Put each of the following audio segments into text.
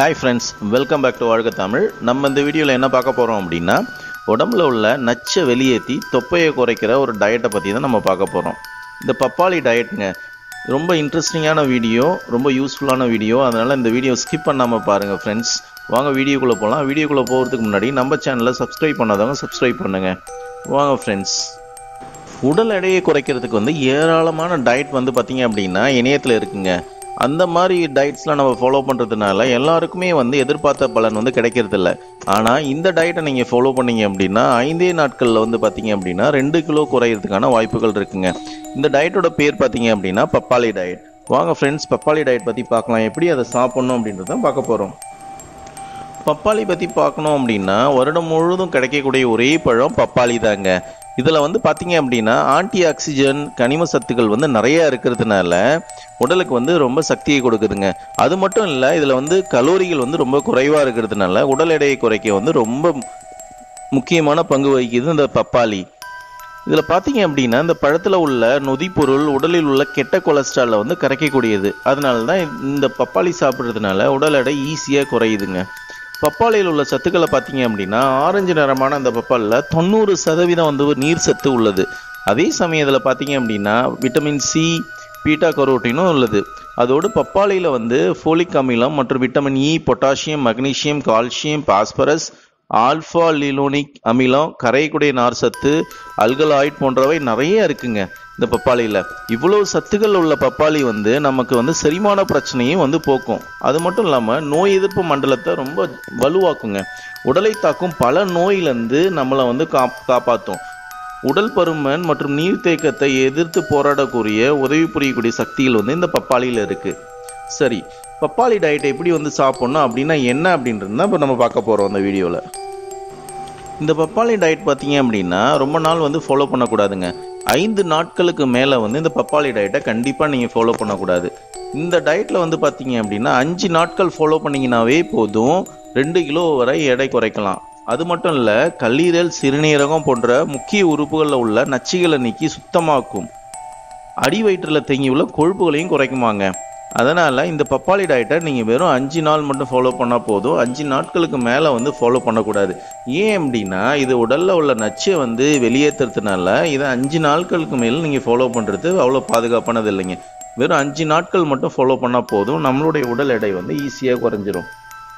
hi friends welcome back to வாழ்க தமிழ் நம்ம இந்த வீடியோவில் என்ன பார்க்க போகிறோம் அப்படின்னா உடம்புல உள்ள நச்சை வெளியேற்றி தொப்பையை குறைக்கிற ஒரு டயட்டை பற்றி தான் நம்ம பார்க்க போகிறோம் இந்த பப்பாளி டயட்டுங்க ரொம்ப இன்ட்ரெஸ்டிங்கான வீடியோ ரொம்ப யூஸ்ஃபுல்லான வீடியோ அதனால் இந்த வீடியோ ஸ்கிப் பண்ணாமல் பாருங்கள் ஃப்ரெண்ட்ஸ் வாங்க வீடியோக்குள்ளே போகலாம் வீடியோக்குள்ளே போகிறதுக்கு முன்னாடி நம்ம சேனலை சப்ஸ்கிரைப் பண்ணாதவங்க சப்ஸ்கிரைப் பண்ணுங்கள் வாங்க ஃப்ரெண்ட்ஸ் உடல் எடையை குறைக்கிறதுக்கு வந்து ஏராளமான டயட் வந்து பார்த்தீங்க அப்படின்னா இணையத்தில் இருக்குங்க அந்த மாதிரி டயட்ஸ்லாம் நம்ம ஃபாலோ பண்ணுறதுனால எல்லாருக்குமே வந்து எதிர்பார்த்த பலன் வந்து கிடைக்கிறது இல்ல ஆனால் இந்த டயட்டை நீங்கள் ஃபாலோ பண்ணீங்க அப்படின்னா ஐந்தே நாட்களில் வந்து பார்த்தீங்க அப்படின்னா ரெண்டு கிலோ குறையிறதுக்கான வாய்ப்புகள் இருக்குங்க இந்த டயட்டோட பேர் பார்த்தீங்க அப்படின்னா பப்பாளி டயட் வாங்க ஃப்ரெண்ட்ஸ் பப்பாளி டயட் பற்றி பார்க்கலாம் எப்படி அதை சாப்பிட்ணும் அப்படின்றத பார்க்க போகிறோம் பப்பாளி பற்றி பார்க்கணும் அப்படின்னா வருடம் முழுவதும் கிடைக்கக்கூடிய ஒரே பழம் பப்பாளி தாங்க இதில் வந்து பார்த்தீங்க அப்படின்னா ஆன்டி ஆக்சிஜன் கனிம சத்துக்கள் வந்து நிறைய இருக்கிறதுனால உடலுக்கு வந்து ரொம்ப சக்தியை கொடுக்குதுங்க அது மட்டும் இல்லை இதில் வந்து கலோரிகள் வந்து ரொம்ப குறைவாக இருக்கிறதுனால உடல் எடையை குறைக்க வந்து ரொம்ப முக்கியமான பங்கு வகிக்குது இந்த பப்பாளி இதில் பார்த்தீங்க அப்படின்னா இந்த பழத்தில் உள்ள நொதிப்பொருள் உடலில் உள்ள கெட்ட கொலஸ்ட்ராலை வந்து கரைக்கக்கூடியது அதனால தான் இந்த பப்பாளி சாப்பிட்றதுனால உடல் எடை ஈஸியாக குறையுதுங்க பப்பாளியில் உள்ள சத்துக்களை பார்த்தீங்க அப்படின்னா ஆரஞ்சு நிறமான அந்த பப்பாளியில் தொண்ணூறு சதவீதம் வந்து நீர் சத்து உள்ளது அதே சமயத்தில் பார்த்தீங்க அப்படின்னா விட்டமின் சி பீட்டா கரோட்டினும் உள்ளது அதோடு பப்பாளியில் வந்து ஃபோலிக் அமிலம் மற்றும் vitamin E potassium magnesium calcium phosphorus alpha linolenic அமிலம் கரையக்கூடிய நார் சத்து அல்கலாய்ட் போன்றவை நிறைய இருக்குங்க இந்த பப்பாளியில் இவ்வளவு சத்துக்கள் உள்ள பப்பாளி வந்து நமக்கு வந்து செரிமான பிரச்சனையும் வந்து போக்கும் அது மட்டும் இல்லாமல் நோய் எதிர்ப்பு மண்டலத்தை ரொம்ப வலுவாக்குங்க உடலை தாக்கும் பல நோயிலிருந்து நம்மளை வந்து கா காப்பாற்றும் உடல் பருமன் மற்றும் நீர்த்தேக்கத்தை எதிர்த்து போராடக்கூடிய உதவி புரியக்கூடிய சக்திகள் வந்து இந்த பப்பாளியில் இருக்கு சரி பப்பாளி டயட்டை எப்படி வந்து சாப்பிட்ணும் அப்படின்னா என்ன அப்படின்றது தான் இப்போ நம்ம பார்க்க போகிறோம் அந்த வீடியோவில் இந்த பப்பாளி டயட் பார்த்தீங்க அப்படின்னா ரொம்ப நாள் வந்து ஃபாலோ பண்ணக்கூடாதுங்க ஐந்து நாட்களுக்கு மேலே வந்து இந்த பப்பாளி டயட்டை கண்டிப்பாக நீங்கள் ஃபாலோ பண்ணக்கூடாது இந்த டயட்டில் வந்து பார்த்தீங்க அப்படின்னா அஞ்சு நாட்கள் ஃபாலோ பண்ணிங்கனாவே போதும் ரெண்டு கிலோ வரை எடை குறைக்கலாம் அது மட்டும் இல்லை கல்லீரல் சிறுநீரகம் போன்ற முக்கிய உறுப்புகளில் உள்ள நச்சுகளை நீக்கி சுத்தமாக்கும் அடி வயிற்றில் தேங்கியுள்ள கொழுப்புகளையும் குறைக்குமாங்க அதனால் இந்த பப்பாளி டயட்டை நீங்கள் வெறும் அஞ்சு நாள் மட்டும் ஃபாலோ பண்ணால் போதும் அஞ்சு நாட்களுக்கு மேலே வந்து ஃபாலோ பண்ணக்கூடாது ஏன் அப்படின்னா இது உடலில் உள்ள நச்சை வந்து வெளியேற்றுறதுனால இதை அஞ்சு நாட்களுக்கு மேலே நீங்கள் ஃபாலோ பண்ணுறது அவ்வளோ பாதுகாப்பானது இல்லைங்க வெறும் அஞ்சு நாட்கள் மட்டும் ஃபாலோ பண்ணால் போதும் நம்மளுடைய உடல் எடை வந்து ஈஸியாக குறைஞ்சிரும்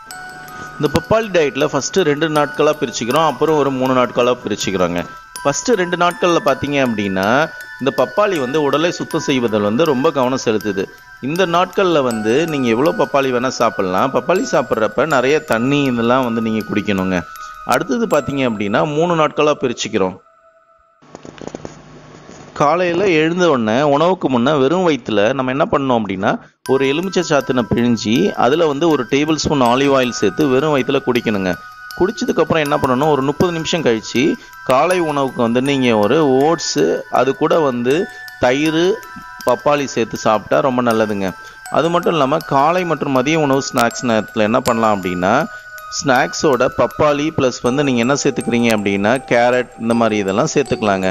இந்த பப்பாளி டயட்டில் ஃபஸ்ட்டு ரெண்டு நாட்களாக பிரிச்சுக்கிறோம் அப்புறம் ஒரு மூணு நாட்களாக பிரிச்சுக்கிறோங்க ஃபஸ்ட்டு ரெண்டு நாட்களில் பார்த்தீங்க அப்படின்னா இந்த பப்பாளி வந்து உடலை சுத்தம் செய்வதில் வந்து ரொம்ப கவனம் செலுத்துது இந்த நாட்களில் வந்து நீங்கள் எவ்வளோ பப்பாளி வேணால் சாப்பிட்லாம் பப்பாளி சாப்பிட்றப்ப நிறைய தண்ணி இதெல்லாம் வந்து நீங்கள் குடிக்கணுங்க அடுத்தது பார்த்தீங்க அப்படின்னா மூணு நாட்களாக பிரிச்சுக்கிறோம் காலையில் எழுந்த உடனே உணவுக்கு முன்னே வெறும் வயிற்றில் நம்ம என்ன பண்ணோம் அப்படின்னா ஒரு எலுமிச்சை சாத்தினை பிழிஞ்சி அதில் வந்து ஒரு டேபிள் ஸ்பூன் ஆலிவ் ஆயில் சேர்த்து வெறும் வயிற்றில் குடிக்கணுங்க குடிச்சதுக்கப்புறம் என்ன பண்ணணும் ஒரு முப்பது நிமிஷம் கழித்து காலை உணவுக்கு வந்து நீங்கள் ஒரு ஓட்ஸு அது கூட வந்து தயிர் பப்பாளி சேர்த்து சாப்பிட்டா ரொம்ப நல்லதுங்க அது மட்டும் இல்லாமல் காலை மற்றும் மதிய உணவு ஸ்நாக்ஸ் நேரத்தில் என்ன பண்ணலாம் அப்படின்னா ஸ்நாக்ஸோட பப்பாளி ப்ளஸ் வந்து நீங்கள் என்ன சேர்த்துக்கிறீங்க அப்படின்னா கேரட் இந்த மாதிரி இதெல்லாம் சேர்த்துக்கலாங்க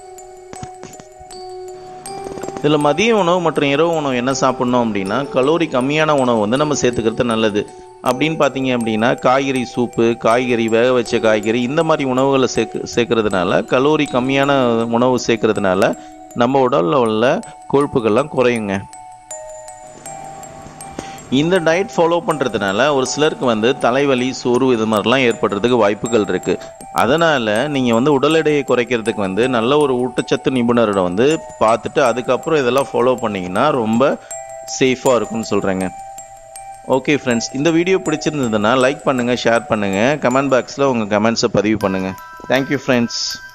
இதில் மதிய உணவு மற்றும் இரவு உணவு என்ன சாப்பிட்ணும் அப்படின்னா கலோரி கம்மியான உணவு வந்து நம்ம சேர்த்துக்கிறது நல்லது அப்படின்னு பார்த்தீங்க அப்படின்னா காய்கறி சூப்பு காய்கறி வேக வச்ச காய்கறி இந்த மாதிரி உணவுகளை சேர்க்கு சேர்க்கறதுனால கலோரி கம்மியான உணவு சேர்க்கறதுனால நம்ம உடலில் உள்ள கொழுப்புகள்லாம் குறையுங்க இந்த டயட் ஃபாலோ பண்ணுறதுனால ஒரு சிலருக்கு வந்து தலைவலி சோர்வு இது மாதிரிலாம் ஏற்படுறதுக்கு வாய்ப்புகள் இருக்குது அதனால் நீங்கள் வந்து உடல் எடையை குறைக்கிறதுக்கு வந்து நல்ல ஒரு ஊட்டச்சத்து நிபுணரோட வந்து பார்த்துட்டு அதுக்கப்புறம் இதெல்லாம் ஃபாலோ பண்ணிங்கன்னா ரொம்ப சேஃபாக இருக்கும்னு சொல்கிறேங்க ஓகே ஃப்ரெண்ட்ஸ் இந்த வீடியோ பிடிச்சிருந்ததுன்னா லைக் பண்ணுங்கள் ஷேர் பண்ணுங்கள் கமெண்ட் பாக்ஸில் உங்கள் கமெண்ட்ஸை பதிவு பண்ணுங்கள் தேங்க்யூ ஃப்ரெண்ட்ஸ்